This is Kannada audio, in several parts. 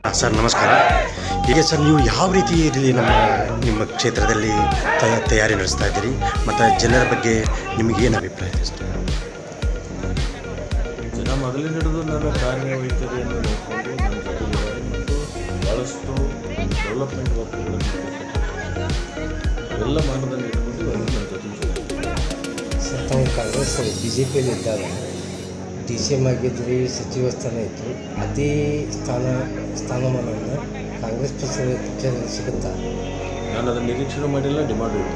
ಹಾಂ ಸರ್ ನಮಸ್ಕಾರ ಈಗ ಸರ್ ನೀವು ಯಾವ ರೀತಿ ಇಲ್ಲಿ ನಮ್ಮ ನಿಮ್ಮ ಕ್ಷೇತ್ರದಲ್ಲಿ ತಯ ತಯಾರಿ ನಡೆಸ್ತಾ ಇದ್ದೀರಿ ಮತ್ತು ಜನರ ಬಗ್ಗೆ ನಿಮಗೇನು ಅಭಿಪ್ರಾಯ ಇದೆ ಸರ್ ಜನ ಮೊದಲಿನ ಹಿಡಿದು ನನ್ನ ಕಾರ್ಯವೈಖರಿಯನ್ನು ನೋಡಿಕೊಂಡು ನನ್ನ ಜೊತೆಗಿದ್ದಾರೆ ಮತ್ತು ಭಾಳಷ್ಟು ಡೆವಲಪ್ಮೆಂಟ್ ವರ್ಕ್ಗಳನ್ನು ಎಲ್ಲ ಮಾನದಂಡ ಇಟ್ಕೊಂಡು ಅವರು ನನ್ನ ಜೊತೆ ಜೊತೆ ಸರ್ ತಾವು ಕಾಂಗ್ರೆಸ್ ಬಿ ಜೆ ಪಿಯಲ್ಲಿ ಇದ್ದಾಗ ಡಿ ಸಿ ಎಮ್ ಆಗಿದ್ರಿ ಸಚಿವ ಸ್ಥಾನ ಇತ್ತು ಅದೇ ಸ್ಥಾನ ಸ್ಥಾನಮಾನವನ್ನು ಕಾಂಗ್ರೆಸ್ ಪಕ್ಷದ ಪಕ್ಷದಲ್ಲಿ ಸಿಗುತ್ತಾ ನಾನು ಅದನ್ನು ನಿರೀಕ್ಷಣೆ ಮಾಡಿಲ್ಲ ಡಿಮಾಂಡ್ ಇಟ್ಟು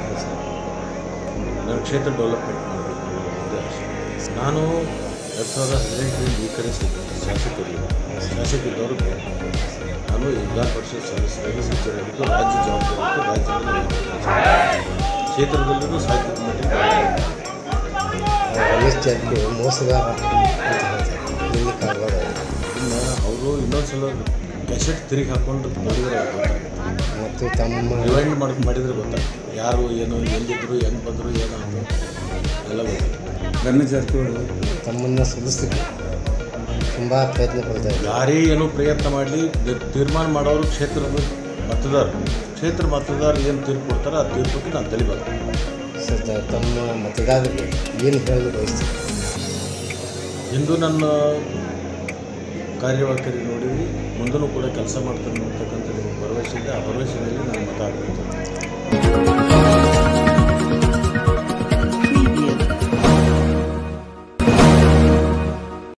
ನನ್ನ ಕ್ಷೇತ್ರ ಡೆವಲಪ್ಮೆಂಟ್ ಮಾಡಬೇಕು ಅನ್ನೋ ಒಂದೇ ಆಸೆ ನಾನು ಎರಡು ಸಾವಿರದ ಹದಿನೆಂಟರಿಂದ ಈ ಕಡೆ ಶಾಸಕರಿಲ್ಲ ಶಾಸಕಿದ್ದವರು ಬೇರೆ ನಾನು ವಿಧಾನ ಪರಿಷತ್ ಸದಸ್ಯರಾಗಿ ಸಚಿವರಾಗಿದ್ದು ರಾಜ್ಯ ಜವಾಬ್ದಾರಿ ಇತ್ತು ರಾಜ್ಯದಲ್ಲಿ ಕ್ಷೇತ್ರದಲ್ಲೂ ಸಾಹಿತ್ಯದ ಮಟ್ಟಿಗೆ ರಮೇಶ್ ಜಾರಕಿಹೊಳಿ ಮೋಸಗಾರ ಅಂತ ಹೇಳ್ತಾರೆ ಇಲ್ಲಿ ಕಾರವಾರ ಇನ್ನು ಅವರು ಇನ್ನೊಂದು ಸಲ ಕ್ಯಾಸೆಟ್ ತಿರುಗಿ ಹಾಕ್ಕೊಂಡು ನೋಡಿದ್ರೆ ಅವ್ರಿಗೆ ಗೊತ್ತಾಗುತ್ತೆ ಮತ್ತು ತಮ್ಮ ರಿವೈಂಡ್ ಮಾಡಿ ಮಾಡಿದರೆ ಗೊತ್ತಾಗುತ್ತೆ ಯಾರು ಏನು ಎಲ್ಲಿದ್ದರು ಹೆಂಗೆ ಬಂದರು ಏನು ಅಂತ ಎಲ್ಲ ಗೊತ್ತಾಗುತ್ತೆ ರಮೇಶ್ ಜಾರಕಿಹೊಳಿ ತಮ್ಮನ್ನು ಸೋಲಿಸಲಿಕ್ಕೆ ತುಂಬ ಪ್ರಯತ್ನ ಪಡ್ತಾ ಇದ್ದಾರೆ ಯಾರೇ ಏನೋ ಪ್ರಯತ್ನ ಮಾಡಲಿ ತೀರ್ಮಾನ ಮಾಡೋರು ಕ್ಷೇತ್ರದ ಮತದಾರರು ಕ್ಷೇತ್ರ ಮತದಾರರು ಏನು ತೀರ್ಪು ಕೊಡ್ತಾರೆ ಆ ತೀರ್ಪಕ್ಕೆ ನಾನು ತಲಿಬಾರ್ದು ಸರ್ ತ- ತಮ್ಮ ಮತದಾರರಿಗೆ ಏನು ಹೇಳಲು ಬಯಸ್ತೀವಿ ಇಂದು ನನ್ನ ಕಾರ್ಯವೈಖರಿ ನೋಡಿ ಮುಂದೂ ಕೂಡ ಕೆಲಸ ಮಾಡ್ತಾನೆ ಅಂತಕ್ಕಂಥ ನಿಮಗೆ ಭರವಸೆ ಇದೆ ಆ ಭರವಸೆ ಮೇಲೆ ನಾನು ಮತ ಹಾಕ್ತೀನಿ